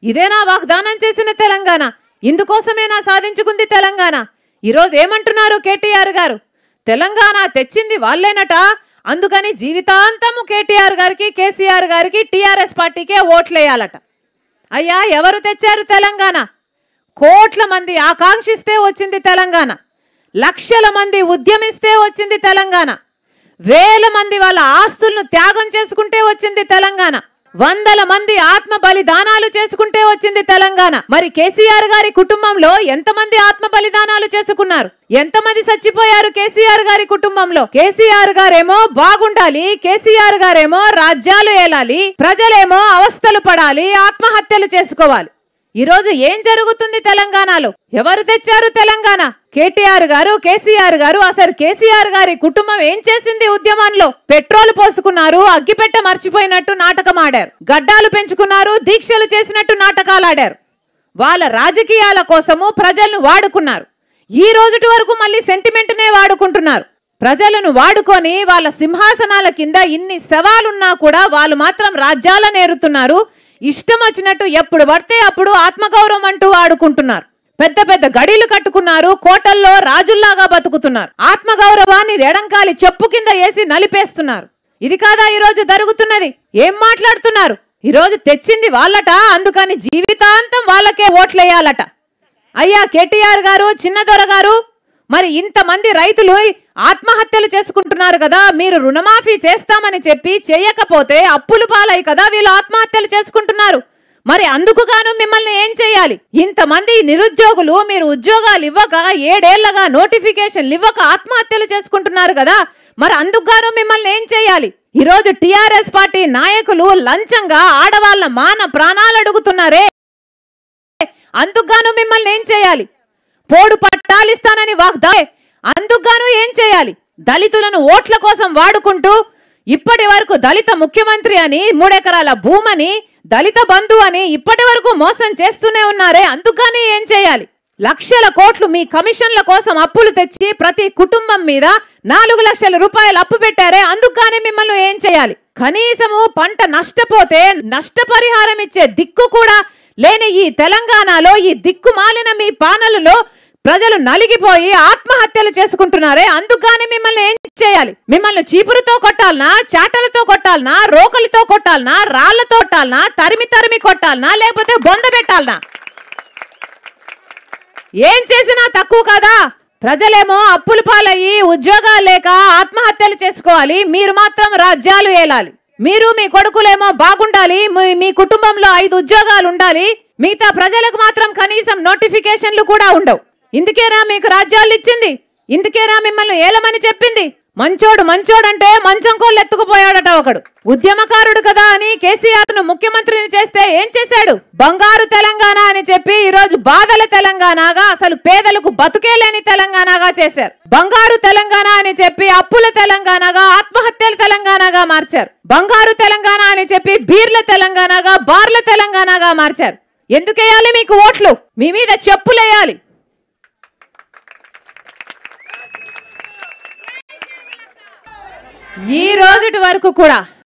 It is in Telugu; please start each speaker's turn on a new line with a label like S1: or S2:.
S1: ఇదేనా వాగ్దానం చేసిన తెలంగాణ ఇందుకోసమేనా సాధించుకుంది తెలంగాణ ఈరోజు ఏమంటున్నారు కేటీఆర్ గారు తెలంగాణ తెచ్చింది వాళ్ళేనట అందుకని జీవితాంతము కేటీఆర్ గారికి కేసీఆర్ గారికి టీఆర్ఎస్ పార్టీకే ఓట్లేయాలట అయ్యా ఎవరు తెచ్చారు తెలంగాణ కోట్ల మంది ఆకాంక్షిస్తే వచ్చింది తెలంగాణ లక్షల మంది ఉద్యమిస్తే వచ్చింది తెలంగాణ వేల మంది వాళ్ళ ఆస్తులను త్యాగం చేసుకుంటే వచ్చింది తెలంగాణ వందల మంది ఆత్మ బలిదానాలు చేసుకుంటే వచ్చింది తెలంగాణ మరి కేసీఆర్ గారి కుటుంబంలో ఎంతమంది ఆత్మ బలిదానాలు చేసుకున్నారు ఎంతమంది చచ్చిపోయారు కేసీఆర్ గారి కుటుంబంలో కేసీఆర్ గారేమో బాగుండాలి కేసీఆర్ గారేమో రాజ్యాలు ఏలాలి ప్రజలేమో అవస్థలు పడాలి ఆత్మహత్యలు చేసుకోవాలి ఈ రోజు ఏం జరుగుతుంది తెలంగాణలో ఎవరు తెచ్చారు తెలంగాణ కేటీఆర్ గారు కేసీఆర్ గారు అసలు కేసీఆర్ గారి కుటుంబం ఏం చేసింది ఉద్యమంలో పెట్రోల్ పోసుకున్నారు అగ్గిపెట్ట మర్చిపోయినట్టు నాటకం ఆడారు గడ్డాలు పెంచుకున్నారు దీక్షలు చేసినట్టు నాటకాలు ఆడారు వాళ్ళ రాజకీయాల కోసము ప్రజలను వాడుకున్నారు ఈ రోజుటి వరకు మళ్ళీ సెంటిమెంట్నే వాడుకుంటున్నారు ప్రజలను వాడుకొని వాళ్ళ సింహాసనాల కింద ఇన్ని సవాలున్నా కూడా వాళ్ళు మాత్రం రాజ్యాలను ఏరుతున్నారు ఇష్టం వచ్చినట్టు ఎప్పుడు పడితే అప్పుడు ఆత్మగౌరవం అంటూ ఆడుకుంటున్నారు పెద్ద పెద్ద గడిలు కట్టుకున్నారు కోటల్లో రాజుల్లాగా బతుకుతున్నారు ఆత్మగౌరవాన్ని రెడంకాలి చెప్పు కింద వేసి నలిపేస్తున్నారు ఇది కాదా ఈ రోజు జరుగుతున్నది ఏం మాట్లాడుతున్నారు ఈ రోజు తెచ్చింది వాళ్ళట అందుకని జీవితాంతం వాళ్ళకే ఓట్లేయాలట అయ్యా కేటీఆర్ గారు చిన్నదొర గారు మరి ఇంతమంది రైతులు ఆత్మహత్యలు చేసుకుంటున్నారు కదా మీరు రుణమాఫీ చేస్తామని చెప్పి చేయకపోతే అప్పులు పాలై కదా వీళ్ళు ఆత్మహత్యలు చేసుకుంటున్నారు మరి అందుకు గాను మిమ్మల్ని ఏం చేయాలి ఇంతమంది నిరుద్యోగులు మీరు ఉద్యోగాలు ఇవ్వక ఏడేళ్లగా నోటిఫికేషన్లు ఇవ్వక ఆత్మహత్యలు చేసుకుంటున్నారు కదా మరి అందుకు గాను మిమ్మల్ని ఏం చేయాలి ఈ రోజు టిఆర్ఎస్ పార్టీ నాయకులు లంచంగా ఆడవాళ్ళ మాన ప్రాణాలు అడుగుతున్నారే అందుకుగాను మిమ్మల్ని ఏం చేయాలి పోడు పట్టాలిస్తానని వాగ్దా అందుకుగాను ఏం చేయాలి దళితులను ఓట్ల కోసం వాడుకుంటూ ఇప్పటి వరకు దళిత ముఖ్యమంత్రి అని మూడెకరాల భూమని దళిత బంధు అని ఇప్పటి వరకు మోసం చేస్తూనే ఉన్నారే అందుకని ఏం చేయాలి లక్షల కోట్లు మీ కమిషన్ల కోసం అప్పులు తెచ్చి ప్రతి కుటుంబం మీద నాలుగు లక్షల రూపాయలు అప్పు పెట్టారే అందుకని మిమ్మల్ని ఏం చేయాలి కనీసము పంట నష్టపోతే నష్టపరిహారం ఇచ్చే దిక్కు కూడా లేని ఈ తెలంగాణలో ఈ దిక్కుమాలిన మీ పాలనలో ప్రజలు నలిగిపోయి ఆత్మహత్యలు చేసుకుంటున్నారే అందుకని మిమ్మల్ని ఏం చేయాలి మిమ్మల్ని చీపురుతో కొట్టాలనా చాటలతో కొట్టాలనా రోకలితో కొట్టాలనా రాళ్లతో కొట్టాలనా తరిమి తరిమి కొట్టాలనా లేకపోతే బొంద పెట్టాలనా ఏం చేసినా తక్కువ కదా ప్రజలేమో అప్పుల పాలయ్యి ఉద్యోగాలు లేక ఆత్మహత్యలు చేసుకోవాలి మీరు మాత్రం రాజ్యాలు ఏలాలి మీరు మీ కొడుకులేమో బాగుండాలి మీ- మీ కుటుంబంలో ఐదు ఉద్యోగాలు ఉండాలి మిగతా ప్రజలకు మాత్రం కనీసం నోటిఫికేషన్లు కూడా ఉండవు ఇందుకేనా మీకు రాజ్యాలు ఇచ్చింది ఇందుకేనా మిమ్మల్ని ఏలమని చెప్పింది మంచోడు మంచోడంటే మంచం కోళ్ళు ఎత్తుకుపోయాడట ఒకడు ఉద్యమకారుడు కదా అని కేసీఆర్ ను ముఖ్యమంత్రిని చేస్తే ఏం చేశాడు బంగారు తెలంగాణ అని చెప్పి ఈ రోజు బాధల తెలంగాణగా అసలు పేదలకు బతుకే లేని తెలంగాణగా చేశారు బంగారు తెలంగాణ అని చెప్పి అప్పుల తెలంగాణగా ఆత్మహత్యల తెలంగాణగా మార్చారు బంగారు తెలంగాణ అని చెప్పి బీర్ల తెలంగాణగా బార్ల తెలంగాణగా మార్చారు ఎందుకేయాలి మీకు ఓట్లు మీ మీద చెప్పులేయాలి ఈ రోజుటి వరకు కూడా